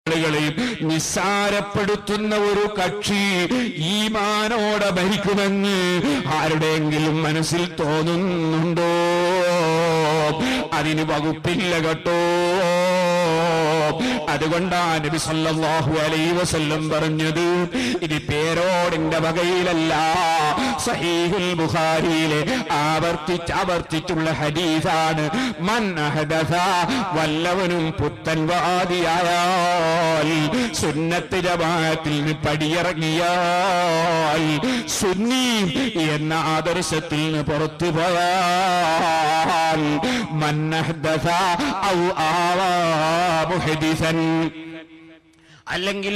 ആളുകളെയും നിസ്സാരപ്പെടുത്തുന്ന ഒരു കക്ഷി ഈമാനോടെ ഭരിക്കുമെന്ന് ആരുടെയെങ്കിലും മനസ്സിൽ തോന്നുന്നുണ്ടോ അതിന് വകുപ്പില്ല കേട്ടോ അതുകൊണ്ടാണ് നബി സല്ലല്ലാഹു അലൈഹി വസല്ലം പറഞ്ഞത് ഇത് പേരോടിന്റെ വകയിലല്ല സഹീഹുൽ ബുഖാരിയിലെ ആവർത്തിച്ച് ആവർത്തിച്ചുള്ള ഹദീസാണ് മൻ അഹദസ വല്ലവനും പുത്തൻവാദിയായാൽ സുന്നത്ത് ജമാഅത്തിൽ നിന്ന് പടിയിറങ്ങിയാൽ സുന്നി എന്ന ആദർശത്തിൽ നിന്ന് പുറത്തു പോയാൽ മൻ അഹദസ ഔ ആവാ മുഹദിസൻ അല്ലെങ്കിൽ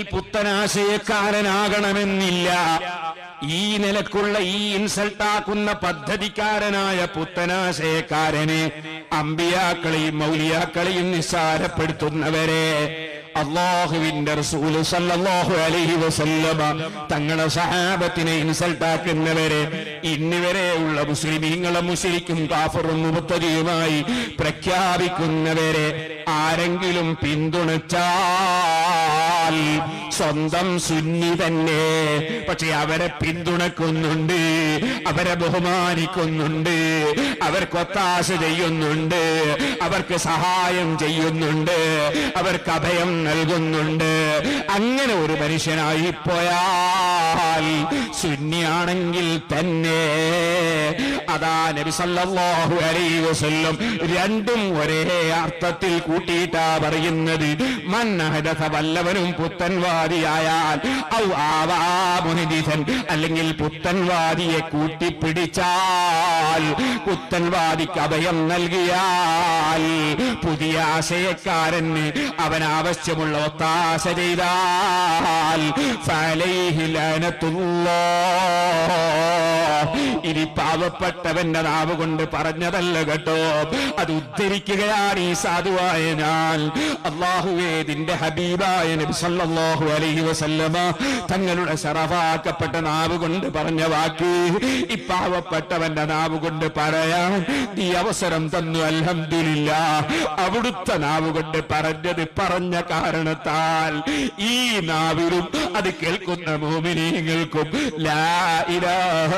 പുത്തനാശയക്കാരനാകണമെന്നില്ല ഈ നിലക്കുള്ള ഈ ഇൻസൾട്ടാക്കുന്ന പദ്ധതിക്കാരനായ പുത്തനാശയക്കാരനെ അമ്പിയാക്കളെയും മൗലിയാക്കളെയും നിസ്സാരപ്പെടുത്തുന്നവരെ അള്ളാഹുവിന്റെ റസൂല് സല്ലല്ലാഹു അലൈഹി വസല്ലമ തങ്ങളെ സഹാബത്തിനെ ഇൻസൾട്ടാക്കുന്നവരെ ഇന്നുവരെയുള്ള മുസ്ലിമീങ്ങളെ മുസ്ലിക്കും കാഫറും മുബത്തതിയുമായി പ്രഖ്യാപിക്കുന്നവരെ ആരെങ്കിലും പിന്തുണച്ചാൽ സ്വന്തം സുന്നി തന്നെ പക്ഷെ അവരെ പിന്തുണക്കുന്നുണ്ട് അവരെ ബഹുമാനിക്കുന്നുണ്ട് അവർക്ക് ഒത്താശ ചെയ്യുന്നുണ്ട് അവർക്ക് സഹായം ചെയ്യുന്നുണ്ട് അവർക്ക് അഭയം നൽകുന്നുണ്ട് അങ്ങനെ ഒരു മനുഷ്യനായി പോയാൽ സുന്നിയാണെങ്കിൽ തന്നെ അതാ നബി സല്ലല്ലാഹു അലൈഹി വസല്ലം രണ്ടും ഒരേ അർത്ഥത്തിൽ കൂട്ടിയിട്ടാ പറയുന്നത് മൻ അഹദസ വല്ലവനും പുത്തൻവാദിയായാൽ ഔ ആവാ മുഹദിസൻ അല്ലെങ്കിൽ പുത്തൻവാദിയെ കൂട്ടിപ്പിടിച്ചാൽ പുത്തൻവാദിക്ക് അഭയം നൽകിയാൽ പുതിയ ആശയക്കാരന് അവൻ ആവശ്യമുള്ള ഒത്താശ ചെയ്താൽ ഫലൈഹി ലഅനത്തുല്ലാഹ് ഇനി പാവപ്പെട്ടവന്റെ നാവ് കൊണ്ട് പറഞ്ഞതല്ല കേട്ടോ അത് ഉദ്ധരിക്കുകയാണ് ഈ സാധുവായ ഞാൻ അള്ളാഹുവേ നിന്റെ ഹബീബായ നബി സല്ലല്ലാഹു അലൈഹി വസല്ലമ തങ്ങളുടെ ശറഫാക്കപ്പെട്ട നാവ് കൊണ്ട് പറഞ്ഞ വാക്ക് ഈ പാവപ്പെട്ടവന്റെ നാവ് കൊണ്ട് പറയാൻ നീ അവസരം തന്നു അൽഹംദുലില്ല അവിടുത്തെ നാവ് കൊണ്ട് പറഞ്ഞത് പറഞ്ഞ കാരണത്താൽ ഈ നാവിലും അത് കേൾക്കുന്ന മോമിനീങ്ങൾക്കും ലാ ഇലാഹ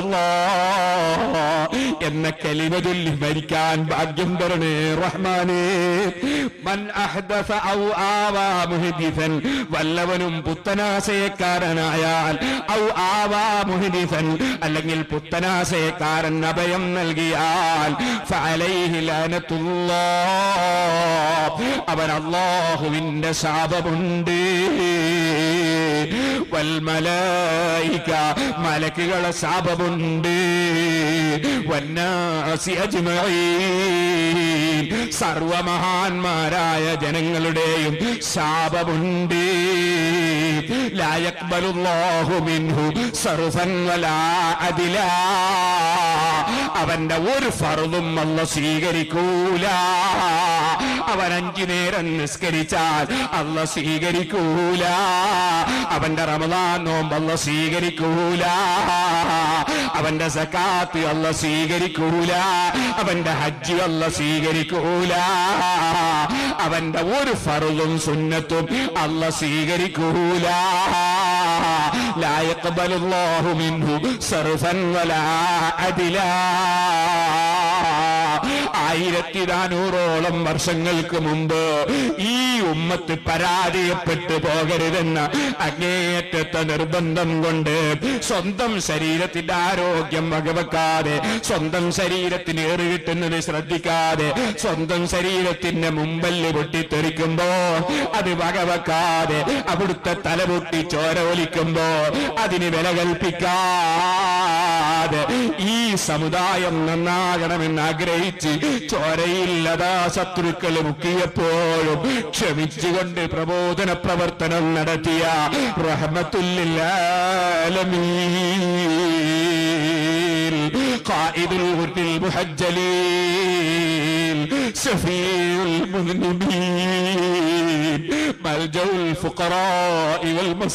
ഇല്ലല്ലാഹ് എന്ന കലിമ ചൊല്ലി മരിക്കാൻ ഭാഗ്യം തരണേ റഹ്മാനേ മൻ അഹ്ദസ ഔ ആവാ മുഹദിസൻ വല്ലവനും പുത്തനാശയക്കാരനായാൽ ഔ ആവാ മുഹദിസൻ അല്ലെങ്കിൽ പുത്തനാശയക്കാരൻ അഭയം നൽകിയാൽ ഫഅലൈഹി ലഅനത്തുല്ലാഹ് അവൻ അല്ലാഹുവിന്റെ ശാപമുണ്ട് വൽമലായിക മലക്കുകളെ ശാപമുണ്ട് വന്നാസി അജ്മഈൻ സർവമഹാന്മാരായ ജനങ്ങളുടെയും ശാപമുണ്ട് ലാ യഖ്ബലുല്ലാഹു മിൻഹു സർഫൻ വലാ അദിലാ അവന്റെ ഒരു ഫറുതും അല്ല സ്വീകരിക്കൂല അവൻ അഞ്ചു നേരം നിസ്കരിച്ചാൽ അല്ല സ്വീകരിക്കൂല അവന്റെ റമദാൻ നോമ്പ് അല്ല സ്വീകരിക്കൂല അവന്റെ സക്കാത്ത് അല്ല സ്വീകരിക്കൂല അവന്റെ ഹജ്ജ് അല്ല സ്വീകരിക്കൂല അവന്റെ ഒരു ഫറുതും സുന്നത്തും അല്ല സ്വീകരിക്കൂല لا يقبل الله منه صرفا ولا عدلا ആയിരത്തി നാനൂറോളം വർഷങ്ങൾക്ക് മുമ്പ് ഈ ഉമ്മത്ത് പരാജയപ്പെട്ടു പോകരുതെന്ന അങ്ങേയറ്റത്തെ നിർബന്ധം കൊണ്ട് സ്വന്തം ശരീരത്തിന്റെ ആരോഗ്യം വകവെക്കാതെ സ്വന്തം ശരീരത്തിന് ഏറ് കിട്ടുന്നത് ശ്രദ്ധിക്കാതെ സ്വന്തം ശരീരത്തിന്റെ മുമ്പല്ല് പൊട്ടിത്തെറിക്കുമ്പോ അത് വകവെക്കാതെ അവിടുത്തെ തലപൊട്ടി ചോര ഒലിക്കുമ്പോ അതിന് വില കൽപ്പിക്കാതെ ഈ സമുദായം നന്നാകണമെന്ന് ആഗ്രഹിച്ച് ചോരയില്ലതാ ശത്രുക്കൾ മുക്കിയപ്പോഴും ക്ഷമിച്ചുകൊണ്ട് പ്രബോധന പ്രവർത്തനം നടത്തിയ റഹ്മത്തുല്ലാലമീ قائد الغر المحجلين شفيع المذنبين ملجأ الفقراء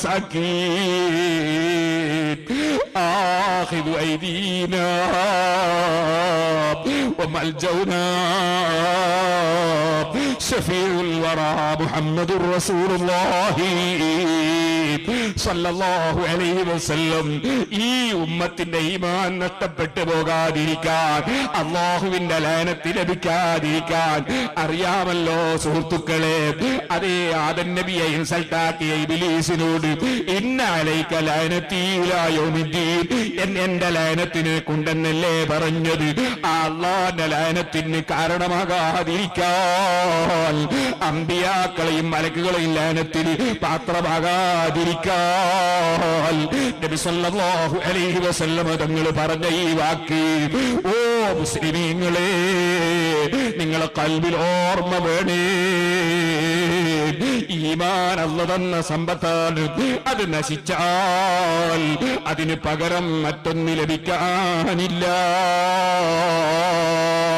والمساكين آخذ أيدينا وملجأنا شفيع الورى محمد رسول الله സല്ലല്ലാഹു അലൈഹി വസല്ലം ഈ ഉമ്മത്തിന്റെ ഈമാൻ നഷ്ടപ്പെട്ടു പോകാതിരിക്കാൻ അള്ളാഹുവിന്റെ ലയനത്തിൽ ലഭിക്കാതിരിക്കാൻ അറിയാമല്ലോ സുഹൃത്തുക്കളെ അതേ ആദൻ നബിയെ ഇൻസൾട്ടാക്കിയ ഇബിലീസിനോട് ഇന്ന അലൈക്ക ലയനത്തീലായോമിദ്ദീൻ എന്ന് എന്റെ ലയനത്തിനെ കൊണ്ടെന്നല്ലേ പറഞ്ഞത് ആ അള്ളാന്റെ ലയനത്തിന് കാരണമാകാതിരിക്കാൻ അമ്പിയാക്കളെയും മലക്കുകളെയും ലയനത്തിന് പാത്രമാകാതിരിക്കാൻ നബി സല്ലല്ലാഹു അലൈഹി വസല്ലമ തങ്ങൾ പറഞ്ഞ ഈ വാക്ക് ഓ മുസ്ലിമീങ്ങളെ നിങ്ങളെ കൽവിൽ ഓർമ്മ വേണേ ഈമാൻ അല്ല തന്ന സമ്പത്താണ് അത് നശിച്ചാൽ അതിന് പകരം മറ്റൊന്ന് ലഭിക്കാനില്ല